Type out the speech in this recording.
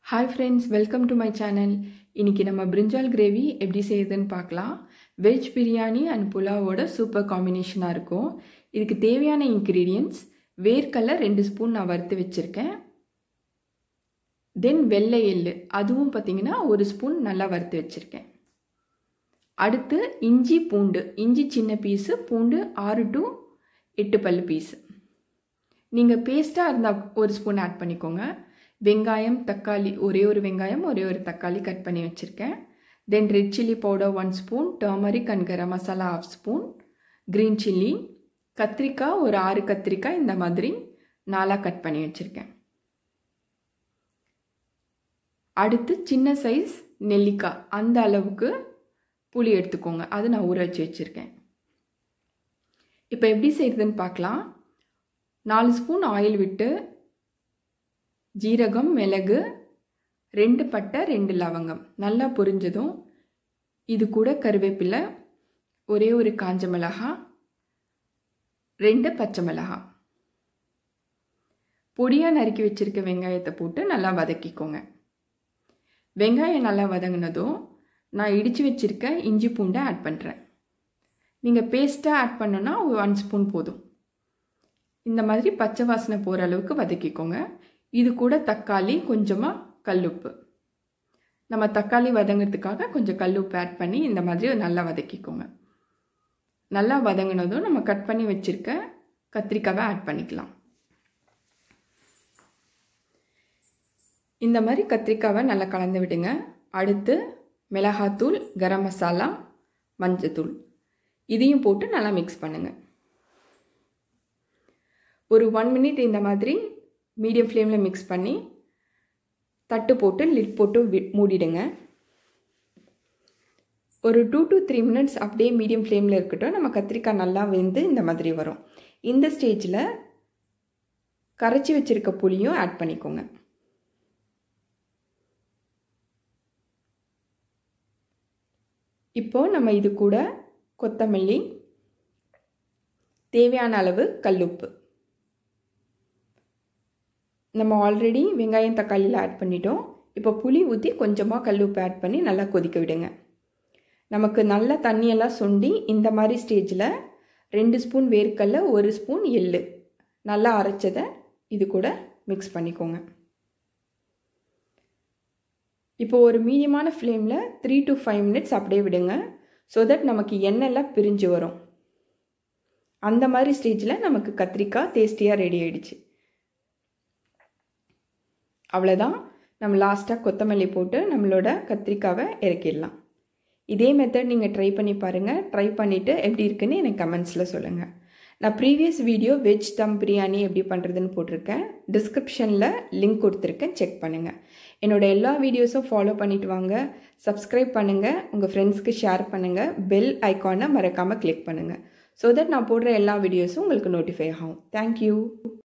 hi friends welcome to my channel இன்றைக்கி நம்ம brinjal gravy எப்படி செய்யுதுன்னு பார்க்கலாம் வெஜ் பிரியாணி அண்ட் புலாவோட சூப்பர் காம்பினேஷனாக இருக்கும் இதுக்கு தேவையான இன்க்ரீடியன்ட்ஸ் வேர்க்கடலை ரெண்டு ஸ்பூன் நான் வறுத்து வச்சுருக்கேன் தென் வெள்ளை எள்ளு அதுவும் பார்த்திங்கன்னா ஒரு ஸ்பூன் நல்லா வறுத்து வச்சுருக்கேன் அடுத்து இஞ்சி பூண்டு இஞ்சி சின்ன பீஸு பூண்டு ஆறு டு எட்டு பல்லு பீஸு நீங்கள் பேஸ்ட்டாக இருந்தால் ஒரு ஸ்பூன் ஆட் பண்ணிக்கோங்க வெங்காயம் தக்காளி ஒரே ஒரு வெங்காயம் ஒரே ஒரு தக்காளி கட் பண்ணி வச்சுருக்கேன் then red chilli powder one spoon turmeric and garam masala half spoon green chilli கத்திரிக்காய் ஒரு ஆறு கத்திரிக்காய் இந்த மாதிரி நாலாக கட் பண்ணி வச்சுருக்கேன் அடுத்து சின்ன சைஸ் நெல்லிக்காய் அந்த அளவுக்கு புளி எடுத்துக்கோங்க அது நான் ஊற வச்சு வச்சுருக்கேன் இப்போ எப்படி செய்கிறதுன்னு பார்க்கலாம் நாலு ஸ்பூன் ஆயில் விட்டு ஜீரகம் மிளகு ரெண்டு பட்டை ரெண்டு லவங்கம் நல்லா பொரிஞ்சதும் இது கூட கருவேப்பிலை ஒரே ஒரு காஞ்ச மிளகா ரெண்டு பச்சை மிளகா பொடியாக நறுக்கி வச்சுருக்க வெங்காயத்தை போட்டு நல்லா வதக்கிக்கோங்க வெங்காயம் நல்லா வதங்கினதும் நான் இடித்து வச்சுருக்க இஞ்சி பூண்டை ஆட் பண்ணுறேன் நீங்கள் பேஸ்ட்டாக ஆட் பண்ணோன்னா ஒன் ஸ்பூன் போதும் இந்த மாதிரி பச்சை வாசனை போகிற அளவுக்கு வதக்கிக்கோங்க இது கூட தக்காளி கொஞ்சமாக கல்லுப்பு நம்ம தக்காளி வதங்கிறதுக்காக கொஞ்சம் கல்லுப்பு ஆட் பண்ணி இந்த மாதிரி நல்லா வதக்கிக்கோங்க நல்லா வதங்கினதும் நம்ம கட் பண்ணி வச்சுருக்க கத்திரிக்காவை ஆட் பண்ணிக்கலாம் இந்த மாதிரி கத்திரிக்காவை நல்லா கலந்து விடுங்க அடுத்து மிளகாத்தூள் கரம் மசாலா மஞ்சத்தூள் இதையும் போட்டு நல்லா மிக்ஸ் பண்ணுங்கள் ஒரு ஒன் மினிட் இந்த மாதிரி மீடியம் ஃப்ளேமில் மிக்ஸ் பண்ணி தட்டு போட்டு லிட் போட்டு வி மூடிடுங்க ஒரு டூ டு த்ரீ மினிட்ஸ் அப்படியே மீடியம் ஃப்ளேமில் இருக்கட்டும் நம்ம கத்திரிக்காய் நல்லா வெந்து இந்த மாதிரி வரும் இந்த ஸ்டேஜில் கரைச்சி வச்சுருக்க புளியும் ஆட் பண்ணிக்கோங்க இப்போது நம்ம இது கூட கொத்தமல்லி தேவையான அளவு கல்லுப்பு நம்ம ஆல்ரெடி வெங்காயம் தக்காளியில் ஆட் பண்ணிட்டோம் இப்போ புளி ஊற்றி கொஞ்சமாக கல்லுப்பு ஆட் பண்ணி நல்லா கொதிக்க விடுங்க நமக்கு நல்ல தண்ணியெல்லாம் சுண்டி இந்த மாதிரி ஸ்டேஜில் ரெண்டு ஸ்பூன் வேர்க்கடல ஒரு ஸ்பூன் எள்ளு நல்லா அரைச்சதை இது கூட மிக்ஸ் பண்ணிக்கோங்க இப்போ ஒரு மீடியமான ஃப்ளேமில் த்ரீ டு ஃபைவ் மினிட்ஸ் அப்படியே விடுங்க ஸோ தட் நமக்கு எண்ணெய்லாம் பிரிஞ்சு வரும் அந்த மாதிரி ஸ்டேஜில் நமக்கு கத்திரிக்காய் டேஸ்டியாக ரெடி ஆகிடுச்சு அவ்வளோதான் நம்ம லாஸ்ட்டாக கொத்தமல்லி போட்டு நம்மளோட கத்திரிக்காவை இறக்கிடலாம் இதே மெத்தட் நீங்கள் ட்ரை பண்ணி பாருங்கள் ட்ரை பண்ணிவிட்டு எப்படி இருக்குன்னு எனக்கு கமெண்ட்ஸில் சொல்லுங்கள் நான் previous video veg dum biryani எப்படி பண்ணுறதுன்னு போட்டிருக்கேன் டிஸ்கிரிப்ஷனில் லிங்க் கொடுத்துருக்கேன் செக் பண்ணுங்கள் என்னோடய எல்லா வீடியோஸும் ஃபாலோ பண்ணிவிட்டு வாங்க சப்ஸ்கிரைப் பண்ணுங்கள் உங்கள் ஃப்ரெண்ட்ஸ்க்கு ஷேர் பண்ணுங்கள் பெல் ஐக்கானை மறக்காமல் கிளிக் பண்ணுங்கள் ஸோ தட் நான் போடுற எல்லா வீடியோஸும் உங்களுக்கு நோட்டிஃபை ஆகும் தேங்க்யூ